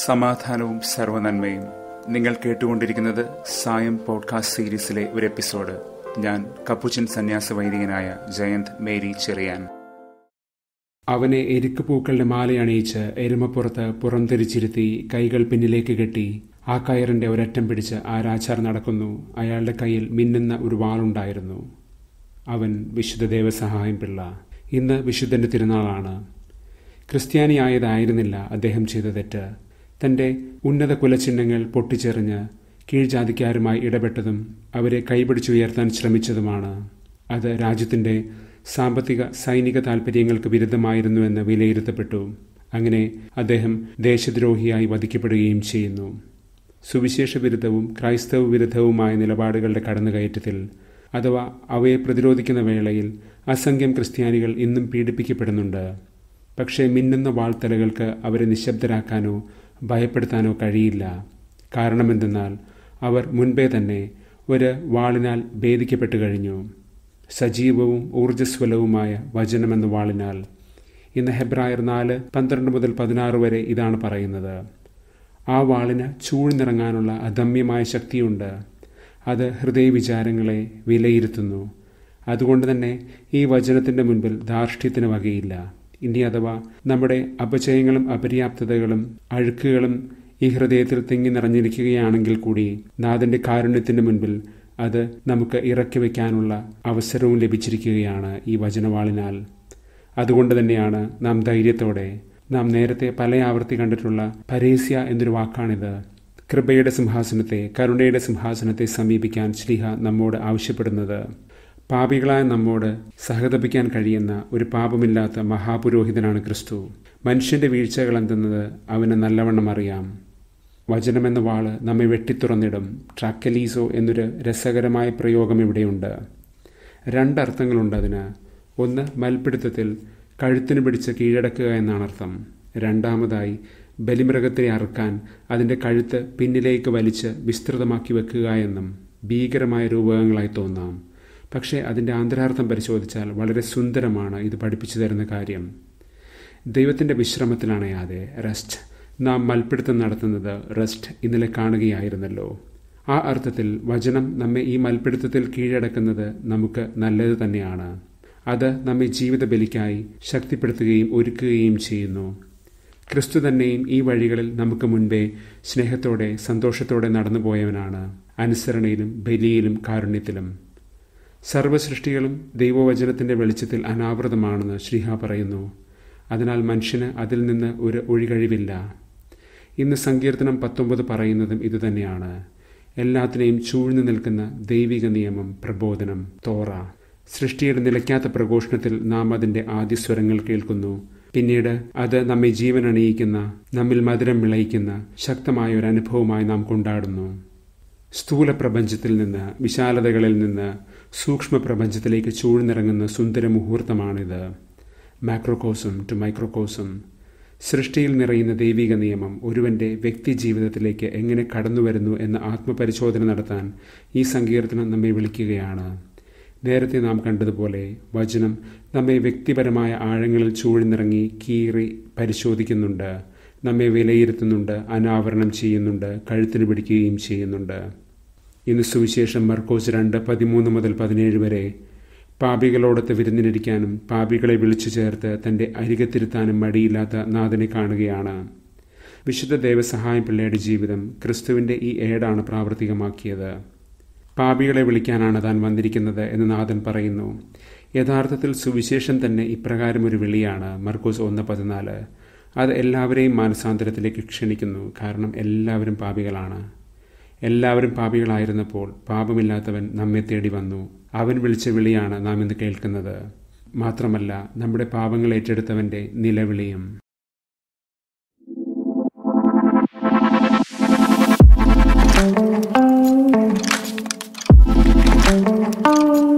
സമാധാനവും സർവനന്മയും നിങ്ങൾ കേട്ടുകൊണ്ടിരിക്കുന്നത് സായം പോഡ്കാസ്റ്റ് സീരീസിലെ ഒരു എപ്പിസോഡ് ഞാൻ കപ്പുച്ചൻ സന്യാസ വൈദികനായ ജയന്ത് മേരി ചെറിയാൻ അവനെ എരിക്കുപൂക്കളുടെ മാലയണിയിച്ച് എരുമപ്പുറത്ത് പുറംതിരിച്ചിരുത്തി കൈകൾ പിന്നിലേക്ക് കെട്ടി ആ കയറിന്റെ ഒരറ്റം പിടിച്ച് ആ രാജാർ നടക്കുന്നു അയാളുടെ കയ്യിൽ മിന്നുന്ന ഒരു വാളുണ്ടായിരുന്നു അവൻ വിശുദ്ധ ദേവസഹായം പിള്ള ഇന്ന് വിശുദ്ധന്റെ തിരുനാളാണ് ക്രിസ്ത്യാനിയായതായിരുന്നില്ല അദ്ദേഹം ചെയ്ത തെറ്റ് തന്റെ ഉന്നത കുലചിഹ്നങ്ങൾ പൊട്ടിച്ചെറിഞ്ഞ് കീഴ്ജാതിക്കാരുമായി ഇടപെട്ടതും അവരെ കൈപിടിച്ചുയർത്താൻ ശ്രമിച്ചതുമാണ് അത് രാജ്യത്തിന്റെ സാമ്പത്തിക സൈനിക താൽപ്പര്യങ്ങൾക്ക് വിരുദ്ധമായിരുന്നുവെന്ന് വിലയിരുത്തപ്പെട്ടു അങ്ങനെ അദ്ദേഹം ദേശദ്രോഹിയായി വധിക്കപ്പെടുകയും ചെയ്യുന്നു സുവിശേഷ വിരുദ്ധവും ക്രൈസ്തവ വിരുദ്ധവുമായ നിലപാടുകളുടെ കടന്നുകയറ്റത്തിൽ അഥവാ അവയെ പ്രതിരോധിക്കുന്ന വേളയിൽ അസംഖ്യം ക്രിസ്ത്യാനികൾ ഇന്നും പീഡിപ്പിക്കപ്പെടുന്നുണ്ട് പക്ഷേ മിന്നുന്ന വാൾത്തലകൾക്ക് അവരെ നിശബ്ദരാക്കാനോ ഭയപ്പെടുത്താനോ കഴിയില്ല കാരണമെന്തെന്നാൽ അവർ മുൻപേ തന്നെ ഒരു വാളിനാൽ ഭേദിക്കപ്പെട്ടു കഴിഞ്ഞു സജീവവും ഊർജ്ജസ്വലവുമായ വചനമെന്ന വാളിനാൽ ഇന്ന് ഹെബ്രായർ നാല് പന്ത്രണ്ട് മുതൽ പതിനാറ് വരെ ഇതാണ് പറയുന്നത് ആ വാളിന് ചൂഴ്ന്നിറങ്ങാനുള്ള അദമ്യമായ ശക്തിയുണ്ട് അത് ഹൃദയവിചാരങ്ങളെ വിലയിരുത്തുന്നു അതുകൊണ്ട് തന്നെ ഈ വചനത്തിന്റെ മുൻപിൽ ധാർഷ്ട്യത്തിന് വകയില്ല ഇനി അഥവാ നമ്മുടെ അപചയങ്ങളും അപര്യാപ്തതകളും അഴുക്കുകളും ഈ ഹൃദയത്തിൽ തിങ്ങി നിറഞ്ഞിരിക്കുകയാണെങ്കിൽ കൂടി നാഥന്റെ കാരുണ്യത്തിന്റെ മുൻപിൽ അത് നമുക്ക് ഇറക്കി വയ്ക്കാനുള്ള അവസരവും ലഭിച്ചിരിക്കുകയാണ് ഈ വചനവാളിനാൽ അതുകൊണ്ട് തന്നെയാണ് നാം ധൈര്യത്തോടെ നാം നേരത്തെ പല ആവർത്തി കണ്ടിട്ടുള്ള പരേസ്യ എന്നൊരു വാക്കാണിത് കൃപയുടെ സിംഹാസനത്തെ കരുണയുടെ സിംഹാസനത്തെ സമീപിക്കാൻ ശ്രീഹ നമ്മോട് ആവശ്യപ്പെടുന്നത് പാപികളായ നമ്മോട് സഹതപിക്കാൻ കഴിയുന്ന ഒരു പാപമില്ലാത്ത മഹാപുരോഹിതനാണ് ക്രിസ്തു മനുഷ്യന്റെ വീഴ്ചകൾ എന്തെന്നത് അവന് നല്ലവണ്ണം അറിയാം വചനമെന്ന വാള് നമ്മെ വെട്ടിത്തുറന്നിടും ട്രാക്കലീസോ എന്നൊരു രസകരമായ പ്രയോഗം ഇവിടെയുണ്ട് രണ്ടർത്ഥങ്ങളുണ്ട് അതിന് ഒന്ന് മൽപ്പിടുത്തത്തിൽ കഴുത്തിന് പിടിച്ച് കീഴടക്കുക എന്നാണ് അർത്ഥം രണ്ടാമതായി ബലിമൃഗത്തെ അറുക്കാൻ അതിൻ്റെ കഴുത്ത് പിന്നിലേക്ക് വലിച്ച് വിസ്തൃതമാക്കി വെക്കുക എന്നും ഭീകരമായ രൂപകങ്ങളായി തോന്നാം പക്ഷേ അതിൻ്റെ ആന്തരാർത്ഥം പരിശോധിച്ചാൽ വളരെ സുന്ദരമാണ് ഇത് പഠിപ്പിച്ചു തരുന്ന കാര്യം ദൈവത്തിൻ്റെ വിശ്രമത്തിലാണ് യാതെ റെസ്റ്റ് നാം മൽപ്പിടുത്തം നടത്തുന്നത് റെസ്റ്റ് ഇന്നലെ കാണുകയായിരുന്നല്ലോ ആ അർത്ഥത്തിൽ വചനം നമ്മെ ഈ മൽപ്പിടുത്തത്തിൽ കീഴടക്കുന്നത് നമുക്ക് നല്ലത് തന്നെയാണ് അത് നമ്മെ ജീവിത ബലിക്കായി ശക്തിപ്പെടുത്തുകയും ഒരുക്കുകയും ചെയ്യുന്നു ക്രിസ്തു തന്നെയും ഈ വഴികളിൽ നമുക്ക് മുൻപേ സ്നേഹത്തോടെ സന്തോഷത്തോടെ നടന്നുപോയവനാണ് അനുസരണയിലും ബലിയിലും കാരുണ്യത്തിലും സർവസൃഷ്ടികളും ദൈവവചനത്തിന്റെ വെളിച്ചത്തിൽ അനാവൃതമാണെന്ന് ശ്രീഹ പറയുന്നു അതിനാൽ മനുഷ്യന് അതിൽ നിന്ന് ഒരു ഒഴികഴിവില്ല ഇന്ന് സങ്കീർത്തനം പത്തൊമ്പത് പറയുന്നതും ഇതുതന്നെയാണ് എല്ലാത്തിനെയും ചൂഴ്ന്നു നിൽക്കുന്ന ദൈവിക നിയമം പ്രബോധനം തോറ സൃഷ്ടിയുടെ നിലയ്ക്കാത്ത പ്രഘോഷണത്തിൽ നാം അതിന്റെ ആദ്യ സ്വരങ്ങൾ കേൾക്കുന്നു പിന്നീട് അത് നമ്മെ ജീവൻ അണിയിക്കുന്ന നമ്മിൽ മധുരം വിളയിക്കുന്ന ശക്തമായ ഒരു അനുഭവമായി നാം കൊണ്ടാടുന്നു സ്ഥൂല പ്രപഞ്ചത്തിൽ നിന്ന് വിശാലതകളിൽ നിന്ന് സൂക്ഷ്മ പ്രപഞ്ചത്തിലേക്ക് ചൂഴ്ന്നിറങ്ങുന്ന സുന്ദര മുഹൂർത്തമാണിത് മാക്രോകോസം ടു മൈക്രോകോസം സൃഷ്ടിയിൽ നിറയുന്ന ദൈവിക നിയമം ഒരുവന്റെ വ്യക്തി ജീവിതത്തിലേക്ക് എങ്ങനെ കടന്നുവരുന്നു എന്ന ആത്മപരിശോധന നടത്താൻ ഈ സങ്കീർത്തനം നമ്മെ വിളിക്കുകയാണ് നേരത്തെ നാം കണ്ടതുപോലെ വചനം നമ്മെ വ്യക്തിപരമായ ആഴങ്ങളിൽ ചൂഴ്ന്നിറങ്ങി കീറി പരിശോധിക്കുന്നുണ്ട് നമ്മെ വിലയിരുത്തുന്നുണ്ട് അനാവരണം ചെയ്യുന്നുണ്ട് കഴുത്തിന് പിടിക്കുകയും ചെയ്യുന്നുണ്ട് ഇന്ന് സുവിശേഷം മർക്കോസ് രണ്ട് പതിമൂന്ന് മുതൽ പതിനേഴ് വരെ പാപികളോടൊത്ത് വിരുന്നിനിരിക്കാനും പാപികളെ വിളിച്ചു ചേർത്ത് തന്റെ അരികത്തിരുത്താനും മടിയില്ലാത്ത നാഥനെ കാണുകയാണ് വിശുദ്ധ ദേവസഹായം പിള്ളയുടെ ജീവിതം ക്രിസ്തുവിന്റെ ഈ ഏടാണ് പ്രാവർത്തികമാക്കിയത് പാപികളെ വിളിക്കാനാണ് താൻ വന്നിരിക്കുന്നത് എന്ന് നാഥൻ പറയുന്നു യഥാർത്ഥത്തിൽ സുവിശേഷം തന്നെ ഇപ്രകാരം ഒരു വിളിയാണ് മർക്കോസ് ഒന്ന് പതിനാല് അത് എല്ലാവരെയും മാനസാന്തരത്തിലേക്ക് ക്ഷണിക്കുന്നു കാരണം എല്ലാവരും പാപികളാണ് എല്ലാവരും പാപികളായിരുന്നപ്പോൾ പാപമില്ലാത്തവൻ നമ്മെ തേടി വന്നു അവൻ വിളിച്ച വിളിയാണ് നാം ഇന്ന് കേൾക്കുന്നത് മാത്രമല്ല നമ്മുടെ പാപങ്ങൾ ഏറ്റെടുത്തവന്റെ നിലവിളിയും thank you